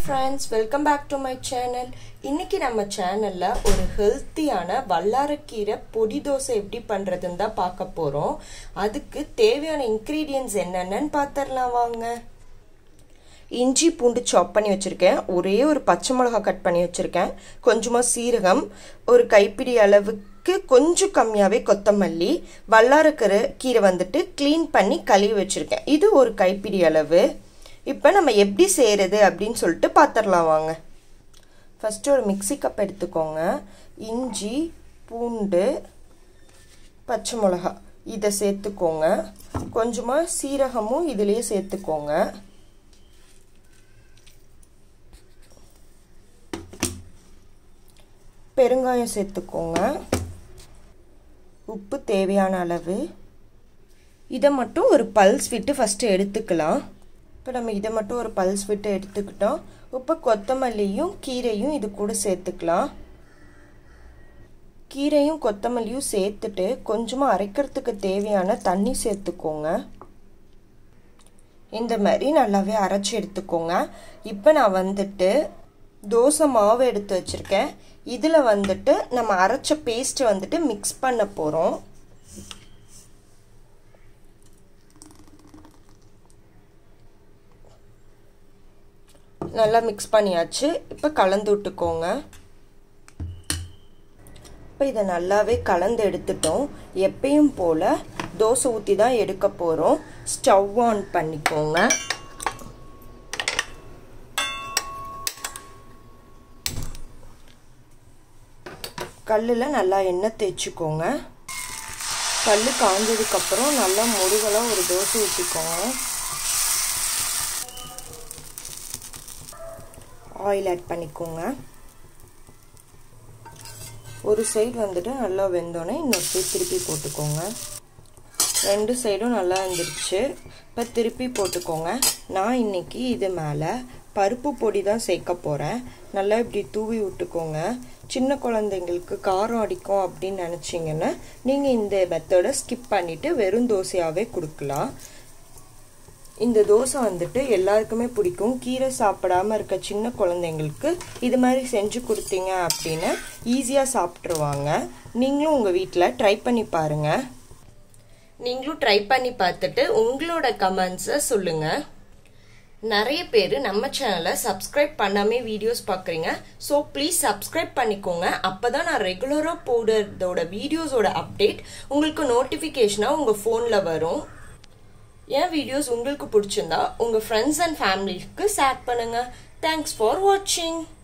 friends welcome back to my channel இன்னைக்கு நம்ம சேனலில் ஒரு ஹெல்த்தியான வல்லாரக்கீரை பொடி தோசை எப்படி பண்ணுறதுன்னு தான் பார்க்க போகிறோம் அதுக்கு தேவையான இன்க்ரீடியன்ஸ் என்னென்னு பார்த்துடலாம் வாங்க இஞ்சி பூண்டு சாப் பண்ணி வச்சுருக்கேன் ஒரே ஒரு பச்சை மிளகா கட் பண்ணி வச்சுருக்கேன் கொஞ்சமாக சீரகம் ஒரு கைப்பிடி அளவுக்கு கொஞ்சம் கம்மியாகவே கொத்தமல்லி வல்லாரக்கீரை கீரை வந்துட்டு க்ளீன் பண்ணி கழுவி வச்சுருக்கேன் இது ஒரு கைப்பிடி அளவு இப்போ நம்ம எப்படி செய்கிறது அப்படின்னு சொல்லிட்டு பார்த்துடலாம் வாங்க ஃபஸ்ட்டு ஒரு மிக்சி கப் எடுத்துக்கோங்க இஞ்சி பூண்டு பச்சை மிளகா இதை சேர்த்துக்கோங்க கொஞ்சமாக சீரகமும் இதுலேயே சேர்த்துக்கோங்க பெருங்காயம் சேர்த்துக்கோங்க உப்பு தேவையான அளவு இதை மட்டும் ஒரு பல்ஸ் விட்டு ஃபஸ்ட்டு எடுத்துக்கலாம் இப்போ நம்ம இதை மட்டும் ஒரு பல்ஸ் விட்டு எடுத்துக்கிட்டோம் இப்போ கொத்தமல்லியும் கீரையும் இது கூட சேர்த்துக்கலாம் கீரையும் கொத்தமல்லியும் சேர்த்துட்டு கொஞ்சமாக அரைக்கிறதுக்கு தேவையான தண்ணி சேர்த்துக்கோங்க இந்த மாதிரி நல்லாவே அரைச்சி எடுத்துக்கோங்க இப்போ நான் வந்துட்டு தோசை மாவு எடுத்து வச்சுருக்கேன் இதில் வந்துட்டு நம்ம அரைச்ச பேஸ்ட்டு வந்துட்டு மிக்ஸ் பண்ண போகிறோம் நல்லா மிக்ஸ் பண்ணியாச்சு இப்போ கலந்து விட்டுக்கோங்க இப்போ இதை நல்லாவே கலந்து எடுத்துட்டோம் எப்பயும் போல் தோசை ஊற்றி தான் எடுக்க போகிறோம் ஸ்டவ் ஆன் பண்ணிக்கோங்க கல்லில் நல்லா எண்ணெய் தேய்ச்சிக்கோங்க கல் காஞ்சதுக்கப்புறம் நல்லா முருகலாக ஒரு தோசை ஊற்றிக்கோங்க ஆயில் ஆட் பண்ணிக்கோங்க ஒரு சைடு வந்துட்டு நல்லா வெந்தோடனே இன்னொரு சைடு திருப்பி போட்டுக்கோங்க ரெண்டு சைடும் நல்லா வந்துருச்சு இப்போ திருப்பி போட்டுக்கோங்க நான் இன்னைக்கு இது மேலே பருப்பு பொடி தான் சேர்க்க போகிறேன் நல்லா இப்படி தூவி விட்டுக்கோங்க சின்ன குழந்தைங்களுக்கு காரம் அடிக்கும் அப்படின்னு நினச்சிங்கன்னா நீங்கள் இந்த மெத்தடை ஸ்கிப் பண்ணிவிட்டு வெறும் தோசையாகவே கொடுக்கலாம் இந்த தோசை வந்துட்டு எல்லாருக்குமே பிடிக்கும் கீரை சாப்பிடாம இருக்க சின்ன குழந்தைங்களுக்கு இது மாதிரி செஞ்சு கொடுத்தீங்க அப்படின்னா ஈஸியாக சாப்பிட்ருவாங்க நீங்களும் உங்கள் வீட்டில் ட்ரை பண்ணி பாருங்கள் நீங்களும் ட்ரை பண்ணி பார்த்துட்டு உங்களோட கமெண்ட்ஸை சொல்லுங்கள் நிறைய பேர் நம்ம சேனலை சப்ஸ்கிரைப் பண்ணாமே வீடியோஸ் பார்க்குறீங்க ஸோ ப்ளீஸ் சப்ஸ்கிரைப் பண்ணிக்கோங்க அப்போ தான் நான் ரெகுலராக போடுறதோட வீடியோஸோட அப்டேட் உங்களுக்கு நோட்டிஃபிகேஷனாக உங்கள் ஃபோனில் வரும் என் வீடியோஸ் உங்களுக்கு பிடிச்சிருந்தா உங்கள் ஃப்ரெண்ட்ஸ் அண்ட் ஃபேமிலிக்கு ஷேர் பண்ணுங்கள் தேங்க்ஸ் ஃபார் வாட்சிங்